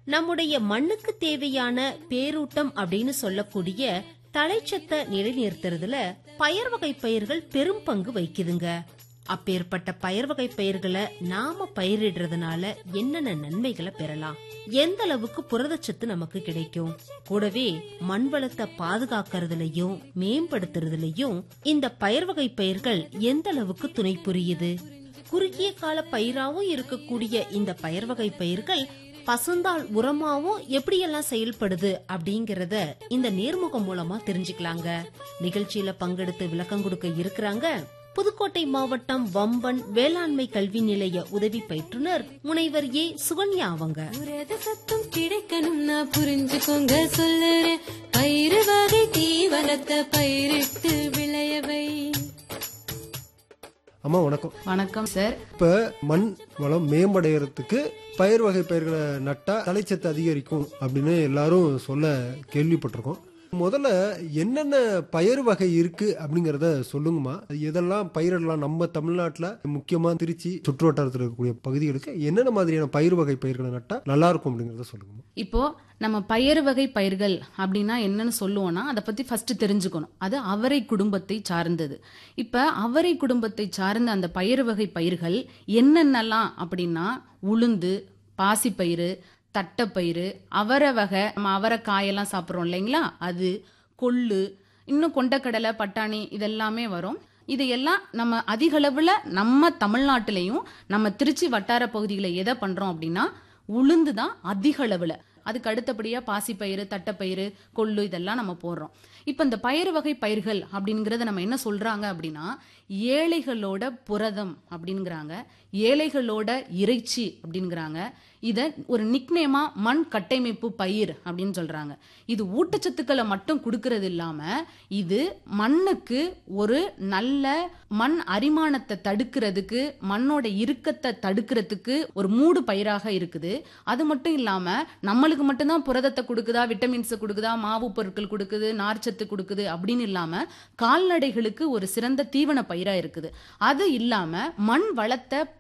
நம்முடைய மண்ணுக்கு தேவையான பேரூட்டம் அப்படின்னு சொல்லக்கூடிய தழைச்சத்தை நிலைநிறுத்துறதுல பயர் வகை பயிர்கள் பெரும் பங்கு வகிக்குதுங்க அப்பேற்பட்ட பயர் வகை பயிர்களை நாம பயிரிடுறதுனால என்னென்ன நன்மைகளை பெறலாம் எந்த அளவுக்கு புரதச்சத்து நமக்கு கிடைக்கும் கூடவே மண் வளத்தை பாதுகாக்கிறதுலயும் மேம்படுத்துறதுலயும் இந்த பயர் வகை பயிர்கள் எந்த அளவுக்கு துணை புரியுது குறுகிய கால பயிராவும் இருக்கக்கூடிய இந்த பயர் வகை பயிர்கள் பசுந்தாள் உரமாவும் எப்படியெல்லாம் செயல்படுது அப்படிங்கறத இந்த நேர்முகம் மூலமா தெரிஞ்சுக்கலாங்க நிகழ்ச்சியில பங்கெடுத்து விளக்கம் கொடுக்க இருக்கிறாங்க புதுக்கோட்டை மாவட்டம் வம்பன் வேளாண்மை கல்வி நிலைய உதவி பயிற்றுனர் முனைவர் ஏ சுகன்யா அவங்க புரத சத்தம் கிடைக்கணும்னா புரிஞ்சுக்கோங்க சொல்லுறேன் பயிறு வகை தீவனத்தை பயிரிட்டு விளையவை அம்மா வணக்கம் வணக்கம் சார் இப்ப மண் வளம் மேம்படைகிறதுக்கு பயிர் வகை பயிர்களை நட்டா தலைச்சத்து அதிகரிக்கும் அப்படின்னு எல்லாரும் சொல்ல கேள்விப்பட்டிருக்கோம் முதல்ல என்னென்ன பயிர் வகை இருக்கு அப்படிங்கறத சொல்லுங்கம்மா அது எதெல்லாம் பயிரிடலாம் நம்ம தமிழ்நாட்டுல முக்கியமா திருச்சி சுற்று வட்டாரத்தில் இருக்கக்கூடிய பகுதிகளுக்கு என்னென்ன மாதிரியான பயிர் வகை பயிர்களை நட்டா நல்லா இருக்கும் அப்படிங்கறத சொல்லுங்கம்மா இப்போ நம்ம பயறு வகை பயிர்கள் அப்படின்னா என்னன்னு சொல்லுவோம்னா அதை பத்தி ஃபர்ஸ்ட் தெரிஞ்சுக்கணும் அது அவரை குடும்பத்தை சார்ந்தது இப்ப அவரை குடும்பத்தை சார்ந்த அந்த பயறு வகை பயிர்கள் என்னென்னலாம் அப்படின்னா உளுந்து பாசிப்பயிறு தட்டைப்பயிறு அவரை வகை நம்ம அவரைக்காயெல்லாம் சாப்பிட்றோம் இல்லைங்களா அது கொள்ளு இன்னும் கொண்டக்கடலை பட்டாணி இதெல்லாமே வரும் இதையெல்லாம் நம்ம அதிக அளவில் நம்ம தமிழ்நாட்டிலையும் நம்ம திருச்சி வட்டார பகுதிகளில் எதை பண்ணுறோம் அப்படின்னா உளுந்து தான் அதிக அளவில் அதுக்கு அடுத்தபடியாக பாசிப்பயிறு தட்டைப்பயிறு கொள்ளு இதெல்லாம் நம்ம போடுறோம் இப்போ இந்த பயிறு வகை பயிர்கள் அப்படிங்கிறத நம்ம என்ன சொல்கிறாங்க அப்படின்னா ஏழைகளோட புரதம் அப்படிங்கிறாங்க ஏழைகளோட இறைச்சி அப்படிங்கிறாங்க இதை ஒரு நிக்னேமா மண் கட்டமைப்பு பயிர் அப்படின்னு சொல்றாங்க இது ஊட்டச்சத்துக்களை மட்டும் கொடுக்கறது இல்லாம இது மண்ணுக்கு ஒரு நல்ல மண் அரிமானத்தை தடுக்கிறதுக்கு மண்ணோட இறுக்கத்தை தடுக்கிறதுக்கு ஒரு மூடு பயிராக இருக்குது அது மட்டும் இல்லாம நம்மளுக்கு மட்டும்தான் புரதத்தை கொடுக்குதா விட்டமின்ஸை கொடுக்குதா மாவு பொருட்கள் கொடுக்குது நார்ச்சத்து கொடுக்குது அப்படின்னு இல்லாம கால்நடைகளுக்கு ஒரு சிறந்த தீவன பயிரா இருக்குது அது இல்லாம மண் வளத்தை